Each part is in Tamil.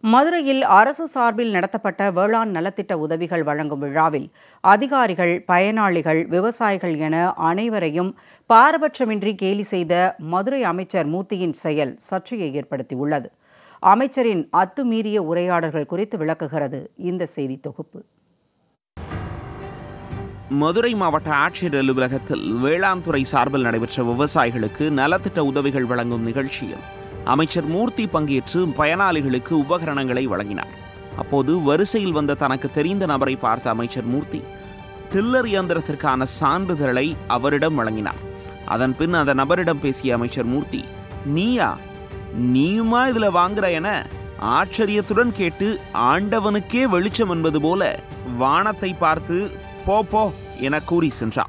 மதுரையில் அரசு சார்பில் நடத்தப்பட்ட வேளாண் நலத்திட்ட உதவிகள் வழங்கும் விழாவில் அதிகாரிகள் பயனாளிகள் விவசாயிகள் என அனைவரையும் பாரபட்சமின்றி கேலி செய்த மதுரை அமைச்சர் மூர்த்தியின் செயல் சர்ச்சையை ஏற்படுத்தியுள்ளது அமைச்சரின் அத்துமீறிய உரையாடல்கள் குறித்து விளக்குகிறது இந்த செய்தி தொகுப்பு மதுரை மாவட்ட ஆட்சியர் அலுவலகத்தில் வேளாண் துறை சார்பில் நடைபெற்ற விவசாயிகளுக்கு நலத்திட்ட உதவிகள் வழங்கும் நிகழ்ச்சியில் அமைச்சர் மூர்த்தி பங்கேற்று பயனாளிகளுக்கு உபகரணங்களை வழங்கினார் அப்போது வரிசையில் வந்த தனக்கு தெரிந்த நபரை பார்த்த அமைச்சர் மூர்த்தி டில்லர் இயந்திரத்திற்கான சான்றிதழை அவரிடம் வழங்கினார் அதன் பின் அந்த நபரிடம் பேசிய அமைச்சர் மூர்த்தி நீயா நீயுமா இதுல வாங்குற என ஆச்சரியத்துடன் கேட்டு ஆண்டவனுக்கே வெளிச்சம் என்பது போல வானத்தை பார்த்து போ போ என கூறி சென்றார்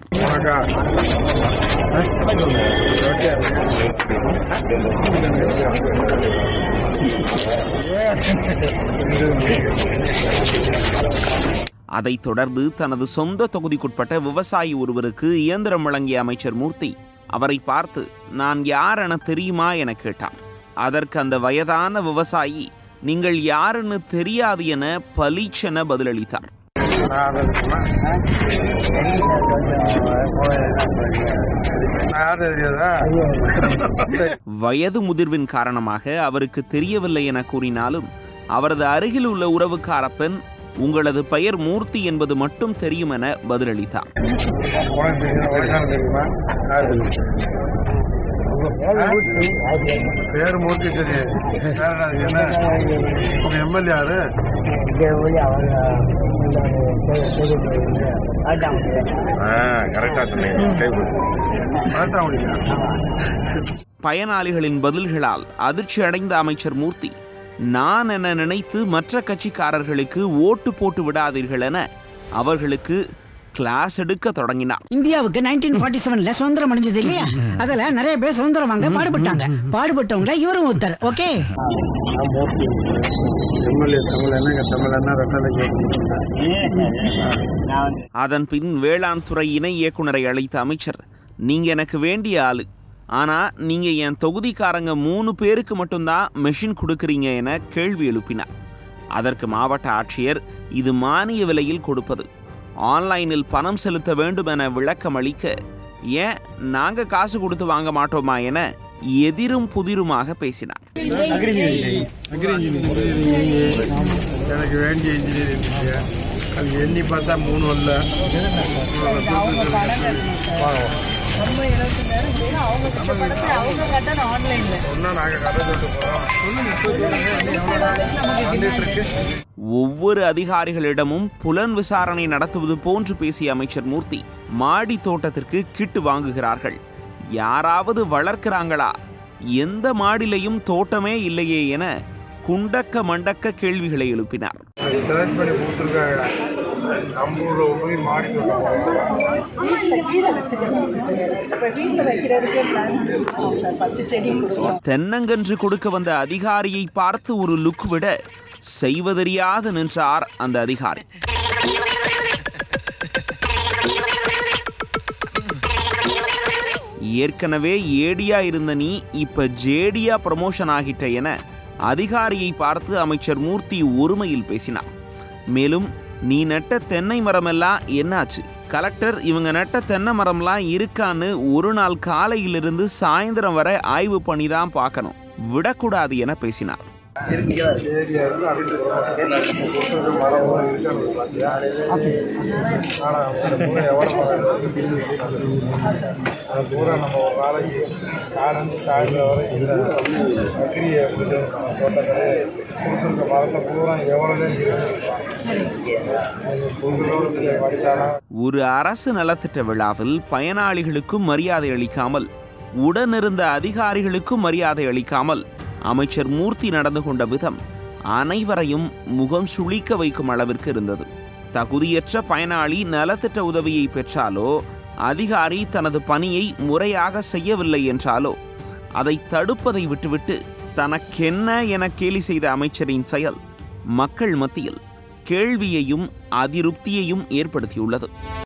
அதைத் தொடர்ந்து தனது சொந்த தொகுதிக்குட்பட்ட விவசாயி ஒருவருக்கு இயந்திரம் வழங்கிய அமைச்சர் மூர்த்தி அவரை பார்த்து நான் யார் என தெரியுமா என கேட்டார் அதற்கு அந்த வயதான விவசாயி நீங்கள் யாருன்னு தெரியாது என பலீச்சென பதிலளித்தார் யாரு தெரியாதா வயது முதிர்வின் காரணமாக அவருக்கு தெரியவில்லை என கூறினாலும் அவரது அருகில் உள்ள உறவுக்கார பெண் உங்களது பெயர் மூர்த்தி என்பது மட்டும் தெரியும் என பதிலளித்தார் உனக்கு தெரியும் வயசான தெரியுமா யாரு பேர் மூர்த்தி சரி வேற என்ன உங்க எம்எல்ஏ யாரு கரெக்டா சொன்னீங்க கரெக்டா முடியும் பயனாளிகளின் பதில்களால் அதிர்ச்சி அடைந்த அமைச்சர் மூர்த்தி நான் என நினைத்து மற்ற கட்சிக்காரர்களுக்கு ஓட்டு போட்டு விடாதீர்கள் என அவர்களுக்கு கிளாஸ் எடுக்க தொடங்கினார் இந்தியாவுக்கு நைன்டீன் ஃபார்ட்டி செவன்ல சுதந்திரம் அடைஞ்சது இல்லையா அதுல நிறைய பேர் சுதந்திரம் வாங்க பாடுபட்டாங்க பாடுபட்டவங்கள இவரும் ஒருத்தர் ஓகே எம்எல்ஏ தமிழ் என்னங்க தமிழ் என்ன ரெட்டலைக்கு அதன் பின் வேளாண் துறை இணை இயக்குனரை அழைத்த அமைச்சர் நீங்க எனக்கு வேண்டிய ஆளு ஆனா நீங்க என் தொகுதிக்காரங்க மூணு பேருக்கு மட்டும்தான் மெஷின் கொடுக்குறீங்க என கேள்வி எழுப்பினார் அதற்கு மாவட்ட ஆட்சியர் இது மானிய விலையில் கொடுப்பது ஆன்லைனில் பணம் செலுத்த வேண்டும் என விளக்கம் அளிக்க ஏன் நாங்க காசு கொடுத்து வாங்க மாட்டோமா என எதிரும் புதிருமாக பேசினார் அக்ரி இன்ஜினியரிங் எனக்கு வேண்டிய இன்ஜினியரிங் இருந்துச்சு அது எண்ணி பார்த்தா மூணு வரல ஒன்றா நாங்கள் கடை சொல்லிட்டு போகிறோம் ஒவ்வொரு அதிகாரிகளிடமும் புலன் விசாரணை நடத்துவது போன்று பேசிய அமைச்சர் மூர்த்தி மாடி தோட்டத்திற்கு கிட்டு வாங்குகிறார்கள் யாராவது வளர்க்கிறாங்களா எந்த மாடிலையும் தோட்டமே இல்லையே என குண்டக்க மண்டக்க கேள்விகளை எழுப்பினார் செலக்ட் பண்ணி கொடுத்துருக்காங்க நம்ம ஊரில் போய் மாடி தோட்டம் போடுறாங்க. வீட்டில் கீழே வச்சுக்கணும் சார் இப்போ வீட்டில் வைக்கிறதுக்கு பிளான்ஸ் இருக்கும் சார் பத்து செடி கொடுக்கும் தென்னங்கன்று கொடுக்க வந்த அதிகாரியை பார்த்து ஒரு லுக் விட செய்வதறியாது நின்றார் அந்த அதிகாரி ஏற்கனவே ஏடியா இருந்த நீ இப்ப ஜேடியா ப்ரமோஷன் ஆகிட்ட என அதிகாரியை பார்த்து அமைச்சர் மூர்த்தி ஒருமையில் பேசினார் மேலும் நீ நட்ட தென்னை மரமெல்லாம் என்னாச்சு கலெக்டர் இவங்க நட்ட தென்னை மரம்லாம் இருக்கான்னு ஒரு நாள் காலையிலிருந்து சாயந்தரம் வரை ஆய்வு பண்ணி தான் பார்க்கணும் விடக்கூடாது என பேசினார் ஏரியா இருந்து அப்படின்ட்டு கொடுத்துருக்க மரம் பூரா இருக்கான்னு பார்த்தியா ஆனால் அந்த பூரா எவ்வளோ மரம் இருக்கு? பில்லு இருக்கு. அது பூரா நம்ம ஒரு நாளைக்கு காலேருந்து சாயந்தரம் வரை இந்த அக்ரியை முடிச்சிருக்கோம் தோட்டக்கலை கொடுத்துருக்க மரத்தை பூரா எவ்வளோ இருக்கு உங்களோட சில படித்தாலும் ஒரு அரசு நலத்திட்ட விழாவில் பயனாளிகளுக்கும் மரியாதை அளிக்காமல் உடனிருந்த அதிகாரிகளுக்கும் மரியாதை அளிக்காமல் அமைச்சர் மூர்த்தி நடந்து கொண்ட விதம் அனைவரையும் முகம் சுளிக்க வைக்கும் அளவிற்கு இருந்தது தகுதியற்ற பயனாளி நலத்திட்ட உதவியை பெற்றாலோ அதிகாரி தனது பணியை முறையாக செய்யவில்லை என்றாலோ அதை தடுப்பதை விட்டுவிட்டு தனக்கென்ன என கேலி செய்த அமைச்சரின் செயல் மக்கள் மத்தியில் கேள்வியையும் அதிருப்தியையும் ஏற்படுத்தியுள்ளது